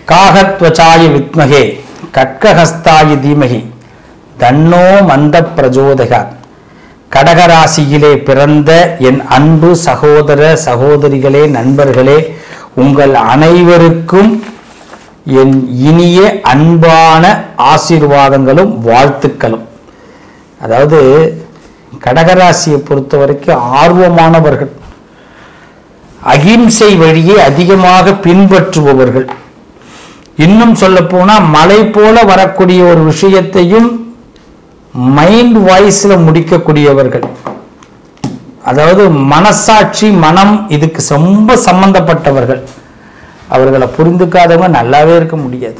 காகத்வச்சாய வித்மகே கட்கஹஸ்தாய தீமகி தன்னோ மந்த பிரஜோதகா கடகராசியிலே பிறந்த என் அன்பு சகோதர சகோதரிகளே நண்பர்களே உங்கள் அனைவருக்கும் என் இனிய அன்பான ஆசீர்வாதங்களும் வாழ்த்துக்களும் அதாவது கடகராசியை பொறுத்த வரைக்கும் ஆர்வமானவர்கள் அகிம்சை வழியை அதிகமாக பின்பற்றுபவர்கள் இன்னும் சொல்ல போனா மலை போல வரக்கூடிய ஒரு விஷயத்தையும் மைண்ட் வாய்ஸ்ல முடிக்கக்கூடியவர்கள் அதாவது மனசாட்சி மனம் இதுக்கு ரொம்ப சம்பந்தப்பட்டவர்கள் அவர்களை புரிந்துக்காதவங்க நல்லாவே இருக்க முடியாது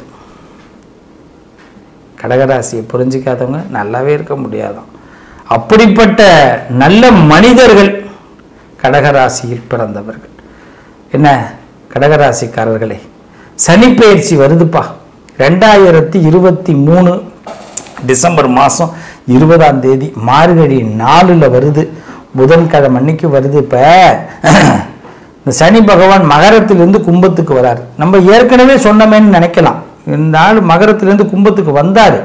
கடகராசியை புரிஞ்சிக்காதவங்க நல்லாவே இருக்க முடியாதாம் அப்படிப்பட்ட நல்ல மனிதர்கள் கடகராசியில் பிறந்தவர்கள் என்ன கடகராசிக்காரர்களே சனி பயிற்சி வருதுப்பா ரெண்டாயிரத்தி இருபத்தி மூணு டிசம்பர் மாதம் இருபதாம் தேதி மார்கழி நாலில் வருது புதன்கிழமை அன்னைக்கு வருது இப்போ இந்த சனி பகவான் மகரத்திலிருந்து கும்பத்துக்கு வராரு நம்ம ஏற்கனவே சொன்னமேன்னு நினைக்கலாம் இந்த ஆள் மகரத்திலிருந்து கும்பத்துக்கு வந்தார்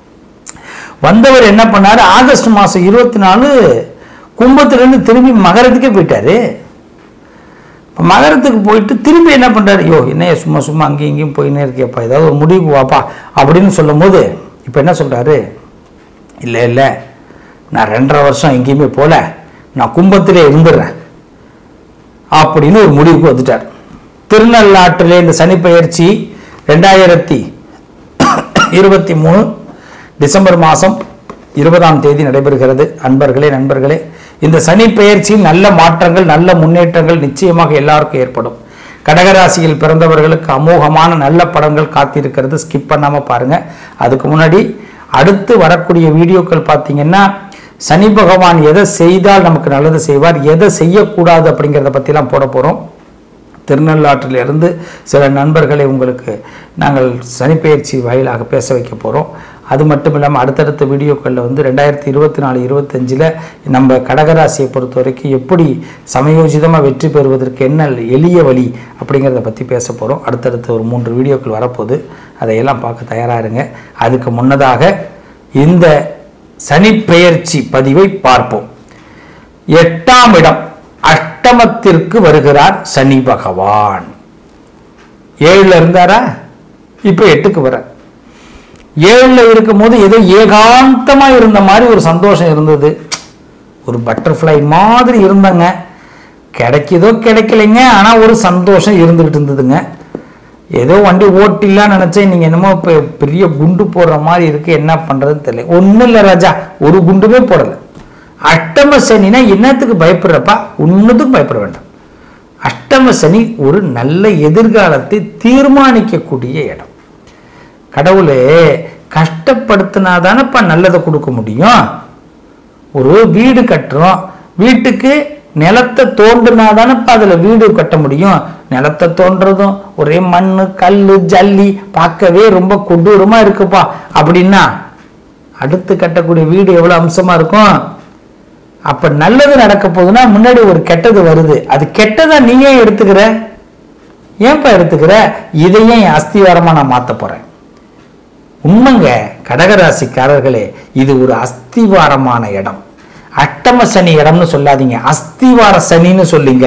வந்தவர் என்ன பண்ணாரு ஆகஸ்ட் மாதம் இருபத்தி நாலு கும்பத்திலிருந்து திரும்பி மகரத்துக்கே போயிட்டாரு இப்போ மகரத்துக்கு போயிட்டு திரும்பி என்ன பண்ணுறாரு ஐயோ என்னைய சும்மா சும்மா அங்கேயும் இங்கேயும் போயின்னே இருக்கேப்பா ஏதாவது ஒரு முடிவுக்கு வாப்பா அப்படின்னு சொல்லும் போது இப்போ என்ன சொல்கிறாரு இல்லை இல்லை நான் ரெண்டரை வருஷம் எங்கேயுமே போல நான் கும்பத்திலே இருந்துடுறேன் அப்படின்னு ஒரு முடிவுக்கு வந்துட்டார் திருநள்ளாற்றிலே இந்த சனி பெயர்ச்சி ரெண்டாயிரத்தி இருபத்தி மூணு டிசம்பர் மாதம் இருபதாம் தேதி நடைபெறுகிறது அன்பர்களே நண்பர்களே இந்த சனி பெயர்ச்சியில் நல்ல மாற்றங்கள் நல்ல முன்னேற்றங்கள் நிச்சயமாக எல்லாருக்கும் ஏற்படும் கடகராசியில் பிறந்தவர்களுக்கு அமோகமான நல்ல படங்கள் காத்திருக்கிறது ஸ்கிப் பண்ணாமல் பாருங்க அதுக்கு முன்னாடி அடுத்து வரக்கூடிய வீடியோக்கள் பார்த்தீங்கன்னா சனி பகவான் எதை செய்தால் நமக்கு நல்லது செய்வார் எதை செய்யக்கூடாது அப்படிங்கிறத பற்றிலாம் போட போகிறோம் திருநள்ளாற்றிலிருந்து சில நண்பர்களை உங்களுக்கு நாங்கள் சனிப்பெயர்ச்சி வாயிலாக பேச வைக்க போகிறோம் அது மட்டும் இல்லாமல் அடுத்தடுத்த வீடியோக்களில் வந்து ரெண்டாயிரத்தி இருபத்தி நாலு இருபத்தஞ்சில் நம்ம கடகராசியை பொறுத்த வரைக்கும் எப்படி சமயோஜிதமாக வெற்றி பெறுவதற்கு என்ன எளிய வழி அப்படிங்கிறத பற்றி பேச போகிறோம் அடுத்தடுத்த ஒரு மூன்று வீடியோக்கள் வரப்போகுது அதையெல்லாம் பார்க்க தயாராக இருங்க அதுக்கு முன்னதாக இந்த சனிப்பெயர்ச்சி பதிவை பார்ப்போம் எட்டாம் இடம் அஷ்டமத்திற்கு வருகிறார் சனி பகவான் ஏழுல இருந்தாரா இப்போ எட்டுக்கு வர ஏழுல இருக்கும்போது ஏதோ ஏகாந்தமா இருந்த மாதிரி ஒரு சந்தோஷம் இருந்தது ஒரு பட்டர்ஃப்ளை மாதிரி இருந்தங்க கிடைக்குதோ கிடைக்கலைங்க ஆனா ஒரு சந்தோஷம் இருந்துகிட்டு இருந்ததுங்க ஏதோ வண்டி ஓட்டிலாம் நினைச்சேன் நீங்க என்னமோ இப்போ பெரிய குண்டு போடுற மாதிரி இருக்கு என்ன பண்றதுன்னு தெரியல ஒன்றும் இல்லை ராஜா ஒரு குண்டுமே போடலை அஷ்டம சனினா என்னத்துக்கு பயப்படுறப்பா ஒன்றுத்துக்கும் பயப்பட வேண்டாம் அஷ்டம சனி ஒரு நல்ல எதிர்காலத்தை தீர்மானிக்கக்கூடிய இடம் கடவுளே கஷ்டப்படுத்தினாதானப்பா நல்லதை கொடுக்க முடியும் ஒரு வீடு கட்டுறோம் வீட்டுக்கு நிலத்தை தோண்டுனாதானப்பா அதில் வீடு கட்ட முடியும் நிலத்தை தோன்றதும் ஒரே மண் கல் ஜல்லி பார்க்கவே ரொம்ப கொடூரமா இருக்குப்பா அப்படின்னா அடுத்து கட்டக்கூடிய வீடு எவ்வளோ அம்சமா இருக்கும் அப்ப நல்லது நடக்க போகுதுன்னா முன்னாடி ஒரு கெட்டது வருது அது கெட்டதா நீ ஏன் எடுத்துக்கிற ஏன்பா எடுத்துக்கிற இதையும் என் அஸ்திவாரமா நான் மாத்த போறேன் உண்மைங்க கடகராசிக்காரர்களே இது ஒரு அஸ்திவாரமான இடம் அஷ்டம சனி இடம்னு சொல்லாதீங்க அஸ்திவார சனின்னு சொல்லுங்க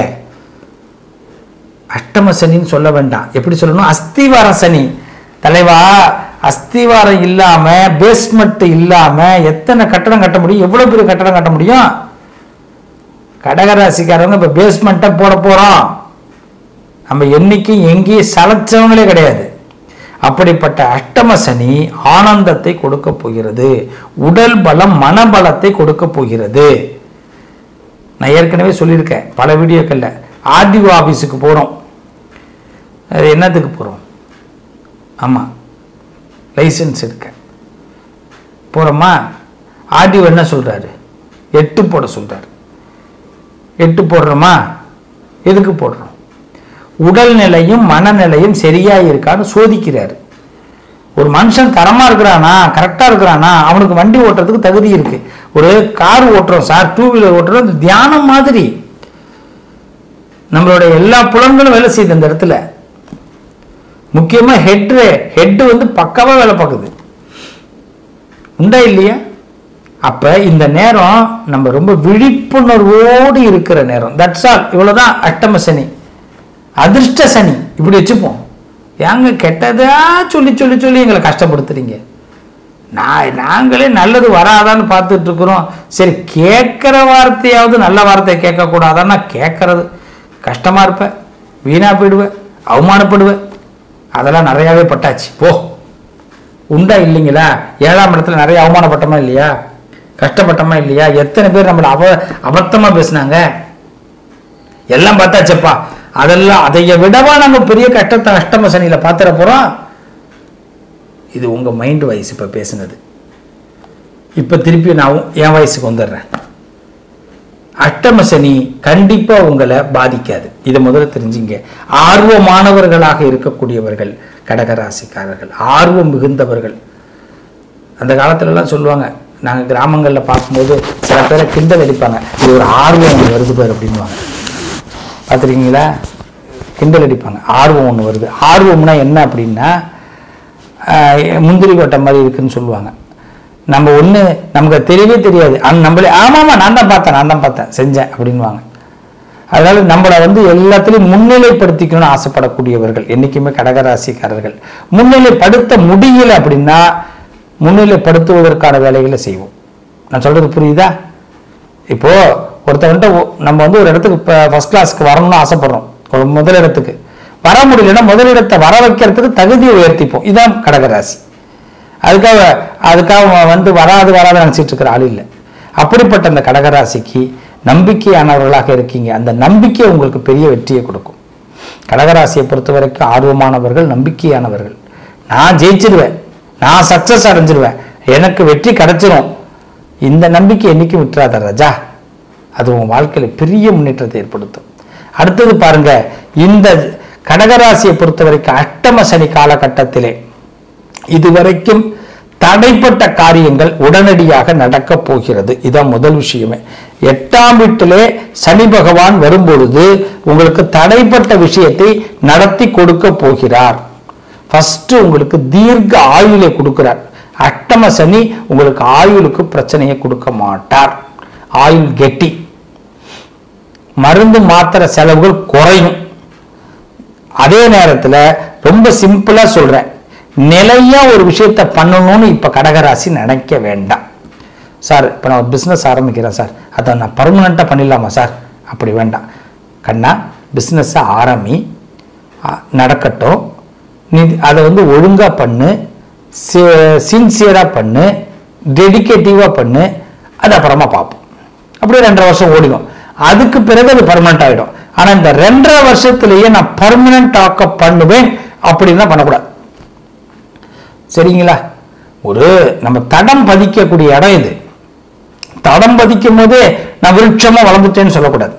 அஷ்டம சனின்னு சொல்ல வேண்டாம் எப்படி சொல்லணும் அஸ்திவார சனி தலைவா அஸ்திவாரம் இல்லாம பேஸ்மெண்ட் இல்லாம எத்தனை கட்டடம் கட்ட முடியும் எவ்வளவு பெரிய கட்டடம் கட்ட முடியும் கடகராசிக்காரங்க இப்ப பேஸ்மெண்ட்டை போட போறோம் நம்ம என்னைக்கும் எங்கேயும் சளைச்சவங்களே கிடையாது அப்படிப்பட்ட அஷ்டம சனி ஆனந்தத்தை கொடுக்க போகிறது உடல் பலம் மனபலத்தை கொடுக்க போகிறது நான் ஏற்கனவே சொல்லியிருக்கேன் பல வீடியோக்கள்ல ஆர்டிஓ ஆஃபீஸுக்கு போகிறோம் அது என்னத்துக்கு போகிறோம் ஆமாம் லைசன்ஸ் எடுக்க போகிறோமா ஆர்டிஓ என்ன சொல்கிறாரு எட்டு போட சொல்கிறாரு எட்டு போடுறோமா எதுக்கு போடுறோம் உடல்நிலையும் மனநிலையும் சரியா இருக்கான்னு சோதிக்கிறாரு ஒரு மனுஷன் தரமா இருக்கிறானா கரெக்டா இருக்கிறானா அவனுக்கு வண்டி ஓட்டுறதுக்கு தகுதி இருக்கு ஒரு கார் ஓட்டுறோம் சார் டூ வீலர் ஓட்டுறோம் இது தியானம் மாதிரி நம்மளுடைய எல்லா புலன்களும் வேலை செய்யுது அந்த இடத்துல முக்கியமா ஹெட் ஹெட் வந்து பக்காவா வேலை பார்க்குது உண்டா இல்லையா அப்ப இந்த நேரம் நம்ம ரொம்ப விழிப்புணர்வோடு இருக்கிற நேரம் தட்ஸ் ஆல் இவ்வளவுதான் அஷ்டம சனி அதிர்ஷ்ட சனி இப்படி வச்சுப்போம் ஏங்க கெட்டதா சொல்லி சொல்லி சொல்லி எங்களை கஷ்டப்படுத்துறீங்க நான் நாங்களே நல்லது வராதான்னு பார்த்துட்டு இருக்கிறோம் சரி கேட்குற வார்த்தையாவது நல்ல வார்த்தையை கேட்கக்கூடாதான்னா கேட்கறது கஷ்டமா இருப்பேன் வீணா போயிடுவேன் அவமானப்படுவேன் அதெல்லாம் நிறையாவே பட்டாச்சு போ உண்டா இல்லைங்களா ஏழாம் இடத்துல நிறைய அவமானப்பட்டமா இல்லையா கஷ்டப்பட்டமா இல்லையா எத்தனை பேர் நம்மளை அப அபத்தமா பேசுனாங்க எல்லாம் பார்த்தாச்சப்பா அதெல்லாம் அதைய விடவா நம்ம பெரிய கஷ்டத்தை அஷ்டம சனியில பாத்துற போறோம் இது உங்க மைண்ட் வயசு இப்ப பேசுனது இப்ப திருப்பி நான் என் வயசுக்கு வந்துடுறேன் அஷ்டம சனி கண்டிப்பா உங்களை பாதிக்காது இதை முதல்ல தெரிஞ்சுங்க ஆர்வமானவர்களாக இருக்கக்கூடியவர்கள் கடகராசிக்காரர்கள் ஆர்வம் மிகுந்தவர்கள் அந்த காலத்துல எல்லாம் சொல்லுவாங்க நாங்க கிராமங்கள்ல பார்க்கும்போது சில பேரை கிண்டல் அடிப்பாங்க இது ஒரு ஆர்வம் ஒன்று வருது பாரு அப்படின்வாங்க பார்த்துருக்கீங்களா கிண்டல் அடிப்பாங்க ஆர்வம் ஒன்று வருது ஆர்வம்னா என்ன அப்படின்னா ஆஹ், முந்திரி கொட்டை மாதிரி இருக்குன்னு சொல்லுவாங்க நம்ம ஒன்று நமக்கு தெரியவே தெரியாது ஆனால் நம்மளே ஆமாம்மா நான் தான் பார்த்தேன் நான் தான் பார்த்தேன் செஞ்சேன் அப்படின்வாங்க அதனால நம்மளை வந்து எல்லாத்துலேயும் முன்னிலைப்படுத்திக்கணும்னு ஆசைப்படக்கூடியவர்கள் என்றைக்குமே கடகராசிக்காரர்கள் முன்னிலைப்படுத்த முடியல அப்படின்னா முன்னிலைப்படுத்துவதற்கான வேலைகளை செய்வோம் நான் சொல்றது புரியுதா இப்போ ஒருத்தவன்ட்ட ஒ- நம்ம வந்து ஒரு இடத்துக்கு இப்போ ஃபர்ஸ்ட் கிளாஸ்க்கு வரணும்னு ஆசைப்படுறோம் ஒரு முதல் இடத்துக்கு வர முடியலன்னா முதல் இடத்தை வர வைக்கிறதுக்கு தகுதியை உயர்த்திப்போம் இதான் கடகராசி அதுக்காக அதுக்காக வந்து வராது வராது நினச்சிட்டு இருக்கிற ஆள் இல்லை அப்படிப்பட்ட அந்த கடகராசிக்கு நம்பிக்கையானவர்களாக இருக்கீங்க அந்த நம்பிக்கை உங்களுக்கு பெரிய வெற்றியை கொடுக்கும் கடகராசியை பொறுத்த வரைக்கும் ஆர்வமானவர்கள் நம்பிக்கையானவர்கள் நான் ஜெயிச்சிருவேன் நான் சக்சஸ் அடைஞ்சிருவேன் எனக்கு வெற்றி கிடைச்சிரும் இந்த நம்பிக்கை என்னைக்கும் விட்டுறாத ராஜா அது உன் வாழ்க்கையில பெரிய முன்னேற்றத்தை ஏற்படுத்தும் அடுத்தது பாருங்க இந்த கடகராசியை பொறுத்த வரைக்கும் அஷ்டம சனி காலகட்டத்திலே இதுவரைக்கும் தடைப்பட்ட காரியங்கள் உடனடியாக நடக்கப் போகிறது இதான் முதல் விஷயமே எட்டாம் வீட்டிலே சனி பகவான் வரும்பொழுது உங்களுக்கு தடைப்பட்ட விஷயத்தை நடத்தி கொடுக்க போகிறார் ஃபர்ஸ்ட் உங்களுக்கு தீர்க்க ஆயுளை கொடுக்கிறார் அஷ்டம சனி உங்களுக்கு ஆயுளுக்கு பிரச்சனையை கொடுக்க மாட்டார் ஆயுள் கெட்டி மருந்து மாத்திரை செலவுகள் குறையும் அதே நேரத்தில் ரொம்ப சிம்பிளா சொல்றேன் நிலையா ஒரு விஷயத்த பண்ணணும்னு இப்ப கடகராசி நினைக்க வேண்டாம் சார் இப்போ நான் ஒரு பிஸ்னஸ் ஆரம்பிக்கிறேன் சார் அதை நான் பர்மனெண்ட்டாக பண்ணிடலாமா சார் அப்படி வேண்டாம் கண்ணா பிஸ்னஸை ஆரம்பி அ- நடக்கட்டும் நீ அதை வந்து ஒழுங்காக பண்ணு சின்சியராக பண்ணு டெடிகேட்டிவாக பண்ணு அது அப்புறமா பார்ப்போம் அப்படியே ரெண்டரை வருஷம் ஓடிடும் அதுக்கு பிறகு அது பர்மனெண்ட் ஆகிடும் ஆனால் இந்த ரெண்டரை வருஷத்துலேயே நான் பர்மனெண்ட் ஆக்க பண்ணுவேன் அப்படின்னா பண்ணக்கூடாது சரிங்களா ஒரு நம்ம தடம் பதிக்கக்கூடிய இடம் இது தடம் பதிக்கும் போதே நான் விருட்சமா வளர்ந்துட்டேன்னு சொல்லக்கூடாது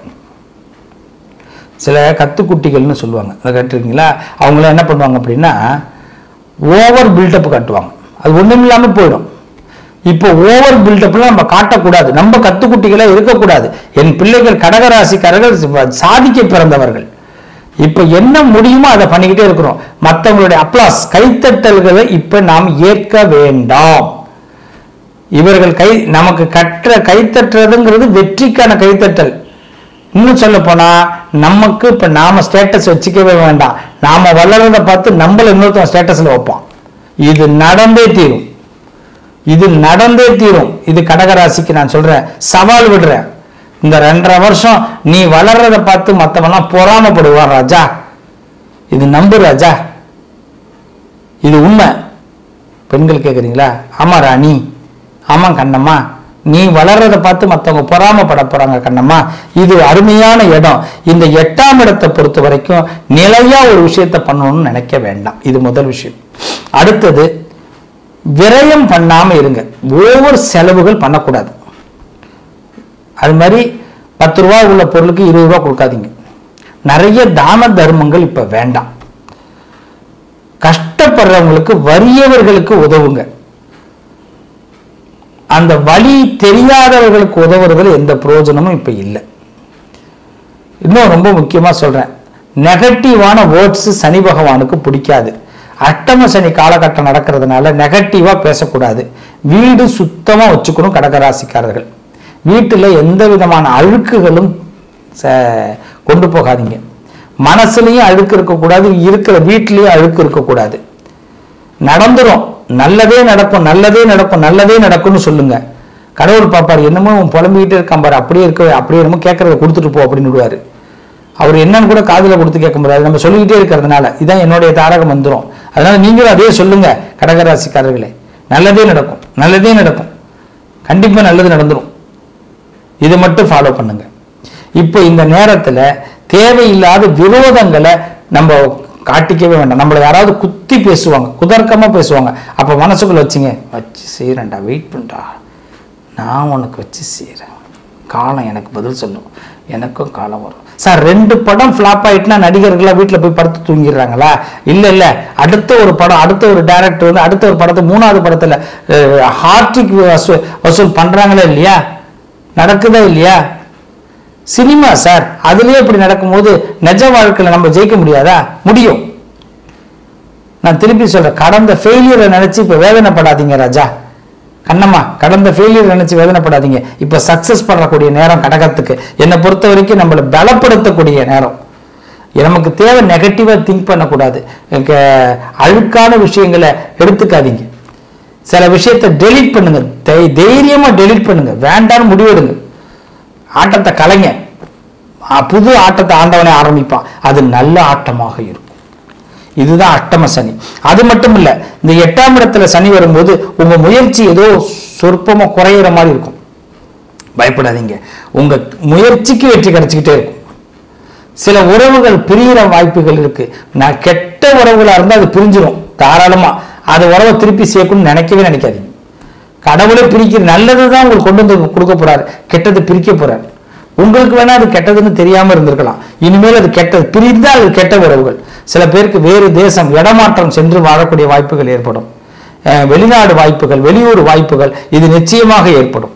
சில கத்துக்குட்டிகள்னு சொல்லுவாங்க அதை கேட்டிருக்கீங்களா அவங்களாம் என்ன பண்ணுவாங்க அப்படின்னா ஓவர் பில்டப் காட்டுவாங்க அது ஒண்ணும் இல்லாம போயிடும் இப்போ ஓவர் பில்டப்லாம் நம்ம காட்டக்கூடாது நம்ம கத்துக்குட்டிகளா இருக்கக்கூடாது என் பிள்ளைகள் கடகராசிக்காரர்கள் சாதிக்க பிறந்தவர்கள் இப்ப என்ன முடியுமோ அதை பண்ணிக்கிட்டே இருக்கிறோம் மற்றவங்களுடைய அப்ளாஸ் கைத்தட்டல்களை இப்ப நாம் ஏற்க வேண்டாம் இவர்கள் கை நமக்கு கற்ற கைத்தட்டுறதுங்கிறது வெற்றிக்கான கைத்தட்டல் இன்னும் சொல்ல போனா நமக்கு இப்ப நாம ஸ்டேட்டஸ் வச்சுக்கவே வேண்டாம் நாம வளர்றத பார்த்து நம்மள இன்னொருத்தன் ஸ்டேட்டஸ்ல வைப்பான் இது நடந்தே தீரும் இது நடந்தே தீரும் இது கடகராசிக்கு நான் சொல்றேன் சவால் விடுறேன் இந்த ரெண்டரை வருஷம் நீ வளர்றத பார்த்து மத்தவன்லாம் பொறாமப்படுவான் ராஜா இது நம்பு ராஜா இது உண்மை பெண்கள் கேட்குறீங்களா ஆமா ராணி ஆமா கண்ணம்மா நீ வளர்றத பார்த்து மற்றவங்க பொறாமப்பட போறாங்க கண்ணம்மா இது அருமையான இடம் இந்த எட்டாம் இடத்தை பொறுத்த வரைக்கும் நிலையா ஒரு விஷயத்தை பண்ணணும்னு நினைக்க வேண்டாம் இது முதல் விஷயம் அடுத்தது விரயம் பண்ணாம இருங்க ஒவ்வொரு செலவுகள் பண்ணக்கூடாது அது மாதிரி பத்து ரூபா உள்ள பொருளுக்கு இருபது ரூபா கொடுக்காதீங்க நிறைய தான தர்மங்கள் இப்ப வேண்டாம் கஷ்டப்படுறவங்களுக்கு வறியவர்களுக்கு உதவுங்க அந்த வழி தெரியாதவர்களுக்கு உதவுறதுல எந்த பிரயோஜனமும் இப்ப இல்லை இன்னும் ரொம்ப முக்கியமா சொல்றேன் நெகட்டிவான வேர்ட்ஸ் சனி பகவானுக்கு பிடிக்காது அட்டம சனி காலகட்டம் நடக்கிறதுனால நெகட்டிவா பேசக்கூடாது வீடு சுத்தமா வச்சுக்கணும் கடகராசிக்காரர்கள் வீட்டுல எந்த விதமான அழுக்குகளும் ச- கொண்டு போகாதீங்க மனசுலயும் அழுக்கு இருக்கக்கூடாது இருக்கிற வீட்லயும் அழுக்கு இருக்கக்கூடாது நடந்துரும் நல்லதே நடக்கும் நல்லதே நடக்கும் நல்லதே நடக்கும்னு சொல்லுங்க கடவுள் பாப்பார் என்னமோ உன் புலம்பிக்கிட்டே இருக்கான் பாரு அப்படியே இருக்க அப்படியே என்னமோ கேட்கறத கொடுத்துட்டு போ அப்படின்னு விடுவாரு அவர் என்னன்னு கூட காதுல கொடுத்து கேட்க முடியாது நம்ம சொல்லிக்கிட்டே இருக்கிறதுனால இதான் என்னுடைய தாரகம் வந்துரும் அதனால நீங்களும் அதே சொல்லுங்க கடகராசிக்காரர்களே நல்லதே நடக்கும் நல்லதே நடக்கும் கண்டிப்பா நல்லது நடந்துரும் இதை மட்டும் ஃபாலோ பண்ணுங்க இப்போ இந்த நேரத்துல தேவையில்லாத விரோதங்களை நம்ம காட்டிக்கவே வேண்டாம் நம்மளை யாராவது குத்தி பேசுவாங்க குதர்க்கமா பேசுவாங்க அப்ப மனசுக்குள்ள வச்சுங்க வச்சு செய்யறேன்டா வெயிட் பண்ணுடா நான் உனக்கு வச்சு செய்கிறேன் காலம் எனக்கு பதில் சொல்லும் எனக்கும் காலம் வரும் சார் ரெண்டு படம் ஃப்ளாப் ஆயிட்டுனா நடிகர்கள்லாம் வீட்டில் போய் படுத்து தூங்கிடுறாங்களா இல்லை இல்லை அடுத்த ஒரு படம் அடுத்த ஒரு டைரக்டர் வந்து அடுத்த ஒரு படத்தை மூணாவது படத்தில் ஹார்டிக் வசூல் வசூல் பண்ணுறாங்களா இல்லையா நடக்குதா இல்லையா சினிமா சார் அதுலயே இப்படி நடக்கும்போது நிஜ வாழ்க்கையில நம்ம ஜெயிக்க முடியாதா முடியும் நான் திருப்பி சொல்றேன் கடந்த ஃபெயிலியரை நினைச்சு இப்ப வேதனைப்படாதீங்க ராஜா கண்ணம்மா கடந்த ஃபெயிலியர் நினைச்சு வேதனைப்படாதீங்க இப்ப சக்சஸ் பண்ணக்கூடிய நேரம் கடகத்துக்கு என்னை பொறுத்த வரைக்கும் நம்மளை பலப்படுத்தக்கூடிய நேரம் நமக்கு தேவை நெகட்டிவா திங்க் பண்ணக்கூடாது எனக்கு அழுக்கான விஷயங்களை எடுத்துக்காதீங்க சில விஷயத்தை டெலீட் பண்ணுங்க தை- தைரியமா டெலீட் பண்ணுங்க வேண்டாம்னு முடிவெடுங்க ஆட்டத்தை கலைங்க ஆ, புது ஆட்டத்தை ஆண்டவனே ஆரம்பிப்பான் அது நல்ல ஆட்டமாக இருக்கும் இதுதான் அஷ்டம சனி அது மட்டும் இல்ல இந்த எட்டாம் இடத்துல சனி வரும்போது உங்க முயற்சி ஏதோ சொற்பமா குறையிற மாதிரி இருக்கும் பயப்படாதீங்க உங்க முயற்சிக்கு வெற்றி கிடைச்சிக்கிட்டே இருக்கும் சில உறவுகள் பிரியிற வாய்ப்புகள் இருக்கு நான் கெட்ட உறவுகளா இருந்தா அது பிரிஞ்சிடும் தாராளமா அது உறவை திருப்பி சேர்க்கணும்னு நினைக்கவே நினைக்காதீங்க கடவுளே பிரிக்கிற நல்லது தான் உங்களுக்கு கொண்டு வந்து கொடுக்க போறாரு கெட்டது பிரிக்க போறாரு உங்களுக்கு வேணா அது கெட்டதுன்னு தெரியாம இருந்திருக்கலாம் இனிமேல் அது கெட்டது பிரிந்தால் அது கெட்ட உறவுகள் சில பேருக்கு வேறு தேசம் இடமாற்றம் சென்று வாழக்கூடிய வாய்ப்புகள் ஏற்படும் அஹ் வெளிநாடு வாய்ப்புகள் வெளியூர் வாய்ப்புகள் இது நிச்சயமாக ஏற்படும்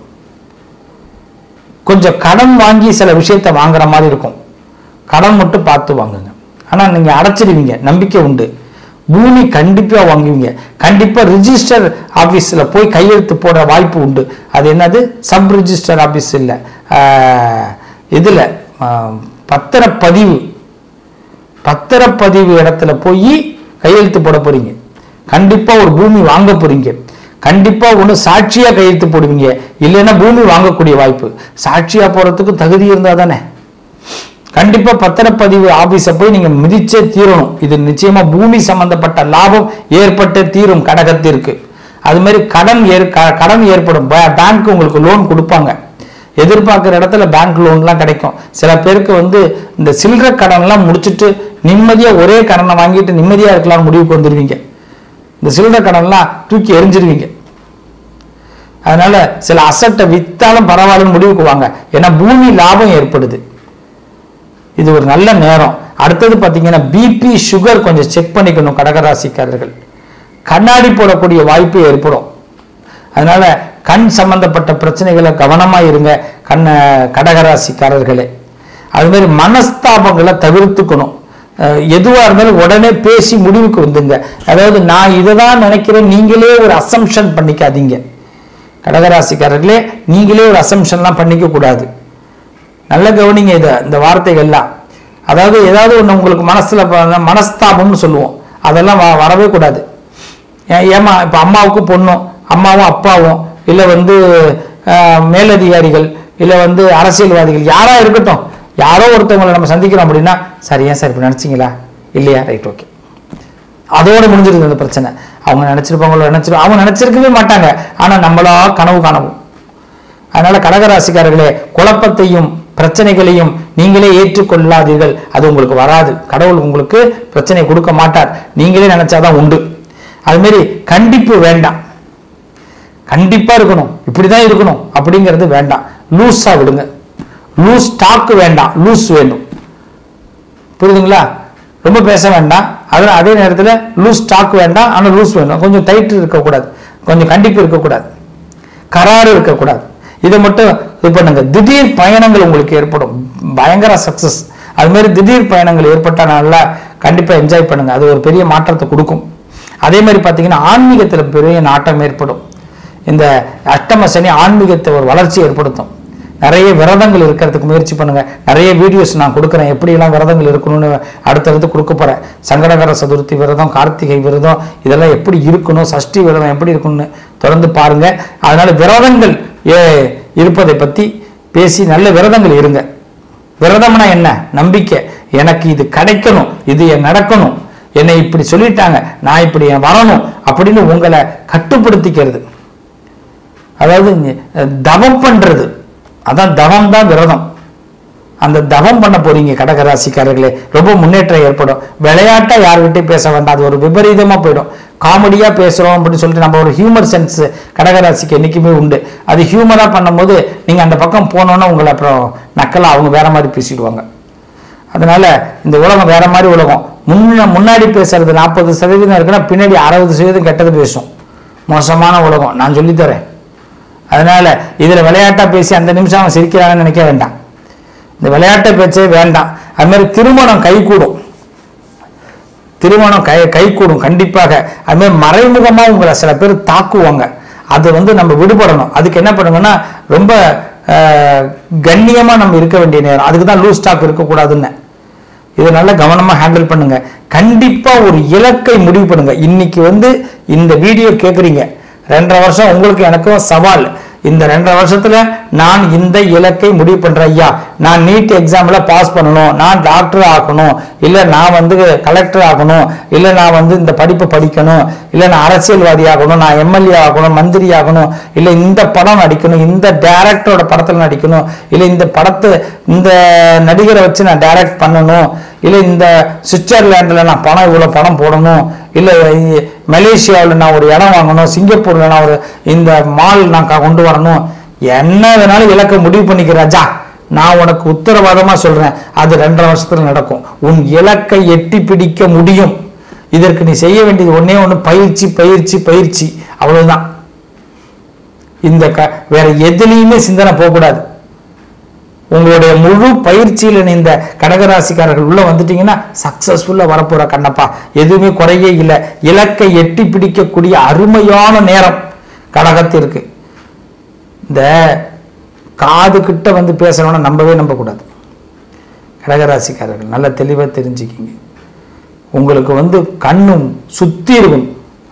கொஞ்சம் கடன் வாங்கி சில விஷயத்தை வாங்குற மாதிரி இருக்கும் கடன் மட்டும் பார்த்து வாங்குங்க ஆனா நீங்க அடைச்சிடுவீங்க நம்பிக்கை உண்டு பூமி கண்டிப்பா வாங்குவீங்க கண்டிப்பா ரிஜிஸ்டர் ஆபீஸ்ல போய் கையெழுத்து போட வாய்ப்பு உண்டு அது என்னது சப் ரிஜிஸ்டர் ஆபீஸ் இல்ல ஆஹ், இதுல ஆஹ், பத்திரப்பதிவு பத்திரப்பதிவு இடத்துல போய் கையெழுத்து போட போறீங்க கண்டிப்பா ஒரு பூமி வாங்க போறீங்க கண்டிப்பா ஒண்ணு சாட்சியா கையெழுத்து போடுவீங்க இல்லைன்னா பூமி வாங்கக்கூடிய வாய்ப்பு சாட்சியா போறதுக்கு தகுதி இருந்தா தானே கண்டிப்பா பத்திரப்பதிவு ஆபீஸை போய் நீங்க மிதிச்சே தீரணும் இது நிச்சயமா பூமி சம்பந்தப்பட்ட லாபம் ஏற்பட்டு தீரும் கடகத்திற்கு அது மாதிரி கடன் ஏற் க- கடன் ஏற்படும் பேங்க் உங்களுக்கு லோன் கொடுப்பாங்க எதிர்பார்க்குற இடத்துல பேங்க் லோன்லாம் கிடைக்கும் சில பேருக்கு வந்து இந்த சில்லறை கடன்லாம் முடிச்சுட்டு நிம்மதியா ஒரே கடனை வாங்கிட்டு நிம்மதியா இருக்கலாம்னு முடிவுக்கு வந்துடுவீங்க இந்த சில்லறை கடன்லாம் தூக்கி எரிஞ்சிருவீங்க அதனால சில அசட்டை வித்தாலும் பரவாயில்லன்னு முடிவுக்கு வாங்க ஏன்னா பூமி லாபம் ஏற்படுது இது ஒரு நல்ல நேரம் அடுத்தது பார்த்தீங்கன்னா பிபி சுகர் கொஞ்சம் செக் பண்ணிக்கணும் கடகராசிக்காரர்கள் கண்ணாடி போடக்கூடிய வாய்ப்பு ஏற்படும் அதனால கண் சம்பந்தப்பட்ட பிரச்சனைகளை கவனமா இருங்க கண்ண கடகராசிக்காரர்களே அது மாதிரி மனஸ்தாபங்களை தவிர்த்துக்கணும் அஹ் எதுவா இருந்தாலும் உடனே பேசி முடிவுக்கு வந்துங்க அதாவது நான் இதை தான் நினைக்கிறேன் நீங்களே ஒரு அசம்ஷன் பண்ணிக்காதீங்க கடகராசிக்காரர்களே நீங்களே ஒரு அசம்ஷன்லாம் பண்ணிக்க கூடாது நல்ல கவனிங்க இதை இந்த வார்த்தைகள்லாம் அதாவது ஏதாவது ஒன்று உங்களுக்கு மனசுல ப- மனஸ்தாபம்னு சொல்லுவோம் அதெல்லாம் வ- வரவே கூடாது ஏ- ஏமா இப்போ அம்மாவுக்கும் பொண்ணும் அம்மாவும் அப்பாவும் இல்லை வந்து ஆஹ், மேலதிகாரிகள் இல்லை வந்து அரசியல்வாதிகள் யாரா இருக்கட்டும் யாரோ ஒருத்தவங்களை நம்ம சந்திக்கிறோம் அப்படின்னா சரி ஏன் சார் இப்படி நினச்சிங்களா இல்லையா ரைட் ஓகே அதோட முடிஞ்சிருது அந்த பிரச்சனை அவங்க நினைச்சிருப்பாங்களோ நினைச்சிரு அவங்க நினைச்சிருக்கவே மாட்டாங்க ஆனா நம்மளா கனவு காணவும் அதனால கடகராசிக்காரர்களே குழப்பத்தையும் பிரச்சனைகளையும் நீங்களே ஏற்றுக்கொள்ளாதீர்கள் அது உங்களுக்கு வராது கடவுள் உங்களுக்கு பிரச்சனை கொடுக்க மாட்டார் நீங்களே நினைச்சாதான் உண்டு அது மாதிரி கண்டிப்பு வேண்டாம் கண்டிப்பா இருக்கணும் இப்படிதான் இருக்கணும் அப்படிங்கிறது வேண்டாம் லூஸா விடுங்க லூஸ் டாக் வேண்டாம் லூஸ் வேண்டும் புரியுதுங்களா ரொம்ப பேச வேண்டாம் அதில் அதே நேரத்தில் லூஸ் ஸ்டாக் வேண்டாம் ஆனால் லூஸ் வேணும் கொஞ்சம் டைட் இருக்கக்கூடாது கொஞ்சம் கண்டிப்பு இருக்கக்கூடாது கராறு இருக்கக்கூடாது இதை மட்டும் இது பண்ணுங்க திடீர் பயணங்கள் உங்களுக்கு ஏற்படும் பயங்கர சக்சஸ் அது மாதிரி திடீர் பயணங்கள் ஏற்பட்டால் நல்லா கண்டிப்பாக என்ஜாய் பண்ணுங்க அது ஒரு பெரிய மாற்றத்தை கொடுக்கும் அதே மாதிரி பார்த்தீங்கன்னா ஆன்மீகத்தில் பெரிய நாட்டம் ஏற்படும் இந்த அஷ்டம சனி ஆன்மீகத்தை ஒரு வளர்ச்சி ஏற்படுத்தும் நிறைய விரதங்கள் இருக்கிறதுக்கு முயற்சி பண்ணுங்க நிறைய வீடியோஸ் நான் கொடுக்குறேன் எப்படியெல்லாம் விரதங்கள் இருக்கணும்னு அடுத்தடுத்து கொடுக்க போறேன் சங்கடகர சதுர்த்தி விரதம் கார்த்திகை விரதம் இதெல்லாம் எப்படி இருக்கணும் சஷ்டி விரதம் எப்படி இருக்கணும்னு தொடர்ந்து பாருங்க அதனால விரதங்கள் ஏ இருப்பதை பத்தி பேசி நல்ல விரதங்கள் இருங்க விரதம்னா என்ன நம்பிக்கை எனக்கு இது கிடைக்கணும் இது என் நடக்கணும் என்னை இப்படி சொல்லிட்டாங்க நான் இப்படி வரணும் அப்படின்னு உங்களை கட்டுப்படுத்திக்கிறது அதாவது அஹ், தவம் பண்றது அதான் தவம் தான் விரதம் அந்த தவம் பண்ண போறீங்க கடகராசிக்காரர்களே ரொம்ப முன்னேற்றம் ஏற்படும் விளையாட்டா யார்கிட்டயும் பேச வேண்டாம் அது ஒரு விபரீதமா போயிடும் காமெடியா பேசுறோம் அப்படின்னு சொல்லிட்டு நம்ம ஒரு ஹியூமர் சென்ஸ் கடகராசிக்கு என்னைக்குமே உண்டு அது ஹியூமரா பண்ணும்போது நீங்க அந்த பக்கம் போனோன்னா உங்களை அப்புறம் நக்கலா அவங்க வேற மாதிரி பேசிடுவாங்க அதனால இந்த உலகம் வேற மாதிரி உலகம் முன்ன முன்னாடி பேசுறது நாற்பது சதவீதம் இருக்குன்னா பின்னாடி அறுபது சதவீதம் கெட்டது பேசும் மோசமான உலகம் நான் சொல்லித்தரேன் அதனால இதுல விளையாட்டா பேசி அந்த நிமிஷம் அவன் சிரிக்கிறான்னு நினைக்க வேண்டாம் இந்த விளையாட்டை பேச்சே வேண்டாம் அது மாதிரி திருமணம் கைகூடும் திருமணம் கை கைகூடும் கண்டிப்பாக அது மாதிரி மறைமுகமா உங்களை சில பேர் தாக்குவாங்க அது வந்து நம்ம விடுபடணும் அதுக்கு என்ன பண்ணுங்கன்னா ரொம்ப ஆஹ், கண்ணியமா நம்ம இருக்க வேண்டிய நேரம் அதுக்கு தான் லூஸ் ஸ்டாக் இருக்கக்கூடாதுன்னு இதை நல்லா கவனமா ஹேண்டில் பண்ணுங்க கண்டிப்பா ஒரு இலக்கை முடிவு பண்ணுங்க இன்னைக்கு வந்து இந்த வீடியோ கேக்குறீங்க ரெண்டரை வருஷம் உங்களுக்கு எனக்கும் சவால் இந்த ரெண்டரை வருஷத்துல நான் இந்த இலக்கை முடிவு பண்றேன் ஐயா நான் நீட் எக்ஸாம்ல பாஸ் பண்ணணும் நான் டாக்டர் ஆகணும் இல்ல நான் வந்து கலெக்டர் ஆகணும் இல்ல நான் வந்து இந்த படிப்பு படிக்கணும் இல்ல நான் அரசியல்வாதி ஆகணும் நான் எம்எல்ஏ ஆகணும் மந்திரி ஆகணும் இல்ல இந்த படம் நடிக்கணும் இந்த டைரக்டரோட படத்துல நடிக்கணும் இல்ல இந்த படத்தை இந்த நடிகரை வச்சு நான் டைரக்ட் பண்ணணும் இல்ல இந்த சுவிட்சர்லாந்துல நான் பணம் இவ்வளவு பணம் போடணும் இல்ல இ- மலேசியாவுல நான் ஒரு இடம் வாங்கணும் சிங்கப்பூர்ல நான் ஒரு இந்த மால் நான் க- கொண்டு வரணும் என்ன வேணாலும் இலக்க முடிவு பண்ணிக்க ராஜா நான் உனக்கு உத்தரவாதமா சொல்றேன் அது ரெண்டரை வருஷத்துல நடக்கும் உன் இலக்கை எட்டி பிடிக்க முடியும் இதற்கு நீ செய்ய வேண்டியது ஒண்ணே ஒண்ணு பயிற்சி பயிற்சி பயிற்சி அவ்வளவுதான் இந்த க வேற எதுலேயுமே சிந்தனை போகக்கூடாது உங்களுடைய முழு பயிற்சியில் இந்த கடகராசிக்காரர்கள் உள்ள வந்துட்டீங்கன்னா சக்சஸ்ஃபுல்லா வரப்போற கண்ணப்பா எதுவுமே குறையே இல்லை இலக்கை எட்டி பிடிக்கக்கூடிய அருமையான நேரம் கடகத்திற்கு இந்த காது கிட்ட வந்து பேசுறவன நம்பவே நம்பக்கூடாது கடகராசிக்காரர்கள் நல்லா தெளிவா தெரிஞ்சுக்கிங்க உங்களுக்கு வந்து கண்ணும் சுத்தி இருக்கும்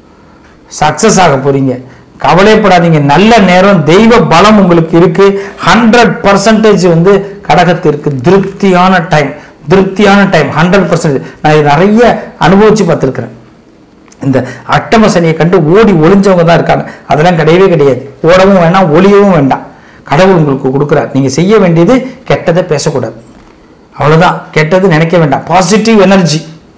சக்சஸ் ஆக போறீங்க கவலைப்படாதீங்க நல்ல நேரம் தெய்வ பலம் உங்களுக்கு இருக்கு ஹண்ட்ரட் பர்சன்டேஜ் வந்து கடகத்திற்கு திருப்தியான டைம் திருப்தியான டைம் ஹண்ட்ரட் பர்சன்டேஜ் நான் இது நிறைய அனுபவிச்சு பார்த்துருக்கிறேன் இந்த அட்டம சனியை கண்டு ஓடி ஒளிஞ்சவங்க தான் இருக்காங்க அதெல்லாம் கிடையவே கிடையாது ஓடவும் வேண்டாம் ஒளியவும் வேண்டாம் கடவுள் உங்களுக்கு கொடுக்குறார் நீங்க செய்ய வேண்டியது கெட்டதை பேசக்கூடாது அவ்வளவுதான் கெட்டது நினைக்க வேண்டாம் பாசிட்டிவ் எனர்ஜி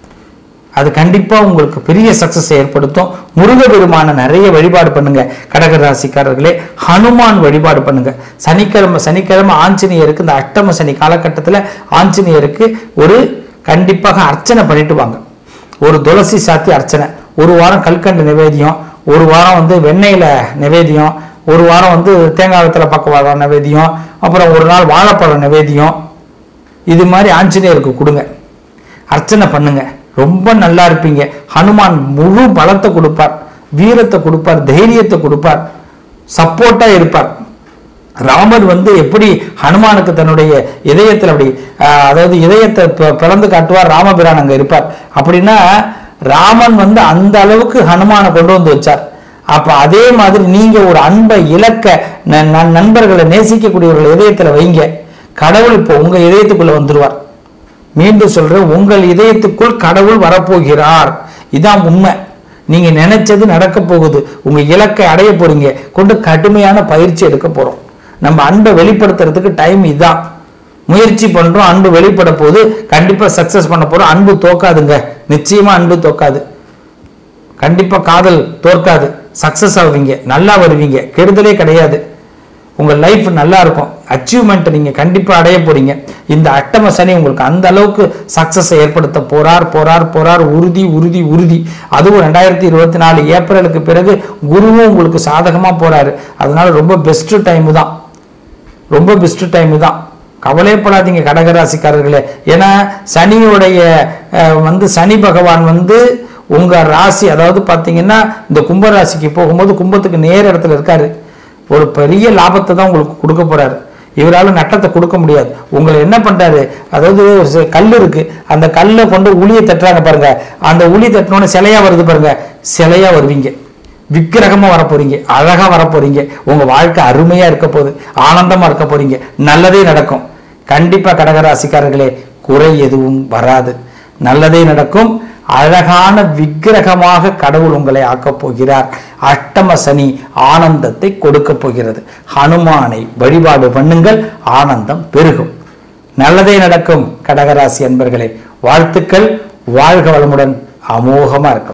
அது கண்டிப்பா உங்களுக்கு பெரிய சக்சஸ் ஏற்படுத்தும் முருகபெருமான நிறைய வழிபாடு பண்ணுங்க கடக ராசிக்காரர்களே ஹனுமான் வழிபாடு பண்ணுங்க சனிக்கிழமை சனிக்கிழமை ஆஞ்சநேயருக்கு இந்த அஷ்டம சனி காலகட்டத்தில் ஆஞ்சநேயருக்கு ஒரு கண்டிப்பாக அர்ச்சனை பண்ணிட்டு வாங்க ஒரு துளசி சாத்தி அர்ச்சனை ஒரு வாரம் கல்கண்டு நிவேதியம் ஒரு வாரம் வந்து வெண்ணெயில நிவேதியம் ஒரு வாரம் வந்து தேங்காய் வெத்தலை பக்கவாதம் நிவேதியம் அப்புறம் ஒரு நாள் வாழைப்பழம் நிவேதியம் இது மாதிரி ஆஞ்சநேயருக்கு கொடுங்க அர்ச்சனை பண்ணுங்க ரொம்ப நல்லா இருப்பீங்க ஹனுமான் முழு பலத்தை கொடுப்பார் வீரத்தை கொடுப்பார் தைரியத்தை கொடுப்பார் சப்போர்ட்டா இருப்பார் ராமர் வந்து எப்படி ஹனுமானுக்கு தன்னுடைய இதயத்தில் அப்படி ஆஹ், அதாவது இதயத்தை பி- பிளந்து காட்டுவார் ராமபிரான் அங்க இருப்பார் அப்படின்னா ராமன் வந்து அந்த அளவுக்கு ஹனுமானை கொண்டு வந்து வச்சார் அப்ப அதே மாதிரி நீங்க ஒரு அன்பை இலக்க ந- ந- நண்பர்களை நேசிக்கக்கூடியவர்கள் இதயத்துல வைங்க கடவுள் இப்போ உங்க இதயத்துக்குள்ள வந்துருவார் மீண்டும் சொல்றேன் உங்கள் இதயத்துக்குள் கடவுள் வரப்போகிறார் இதான் உண்மை நீங்க நினைச்சது நடக்க போகுது உங்க இலக்கை அடைய போறீங்க கொண்டு கடுமையான பயிற்சி எடுக்க போறோம் நம்ம அன்பை வெளிப்படுத்துறதுக்கு டைம் இதான் முயற்சி பண்றோம் அன்பு வெளிப்பட போது கண்டிப்பா சக்சஸ் பண்ண போறோம் அன்பு தோக்காதுங்க நிச்சயமா அன்பு தோக்காது கண்டிப்பா காதல் தோற்காது சக்சஸ் ஆவீங்க நல்லா வருவீங்க கெடுதலே கிடையாது உங்க லைஃப் நல்லா இருக்கும் அச்சீவ்மெண்ட் நீங்க கண்டிப்பா அடைய போறீங்க இந்த அட்டம சனி உங்களுக்கு அந்த அளவுக்கு சக்சஸ் ஏற்படுத்த போறார் போறார் போறார் உறுதி உறுதி உறுதி அதுவும் ரெண்டாயிரத்தி இருபத்தி நாலு ஏப்ரலுக்கு பிறகு குருவும் உங்களுக்கு சாதகமா போறாரு அதனால ரொம்ப பெஸ்ட் டைம் தான் ரொம்ப பெஸ்ட் டைம் தான் கவலைப்படாதீங்க கடகராசிக்காரர்களே ஏன்னா சனியுடைய அஹ், வந்து சனி பகவான் வந்து உங்க ராசி அதாவது பார்த்தீங்கன்னா இந்த கும்ப ராசிக்கு போகும்போது கும்பத்துக்கு நேர் இடத்துல இருக்காரு ஒரு பெரிய லாபத்தை தான் உங்களுக்கு கொடுக்க போறாரு இவரால நட்டத்தை கொடுக்க முடியாது உங்களை என்ன பண்றாரு அதாவது ஒரு சி- கல் இருக்கு அந்த கல்லை கொண்டு உளியை தட்டுறாங்க பாருங்க அந்த உளி தட்டினோட சிலையா வருது பாருங்க சிலையா வருவீங்க விக்கிரகமா வர போறீங்க அழகா வர போறீங்க உங்க வாழ்க்கை அருமையா இருக்க போகுது ஆனந்தமா இருக்க போறீங்க நல்லதே நடக்கும் கண்டிப்பா கடகராசிக்காரர்களே குறை எதுவும் வராது நல்லதே நடக்கும் அழகான விக்கிரகமாக கடவுள் உங்களை ஆக்கப் போகிறார் அஷ்டம சனி ஆனந்தத்தை கொடுக்க போகிறது ஹனுமானை வழிபாடு பண்ணுங்கள் ஆனந்தம் பெருகும் நல்லதே நடக்கும் கடகராசி அன்பர்களே வாழ்த்துக்கள் வாழ்க வளமுடன் அமோகமா இருக்கும்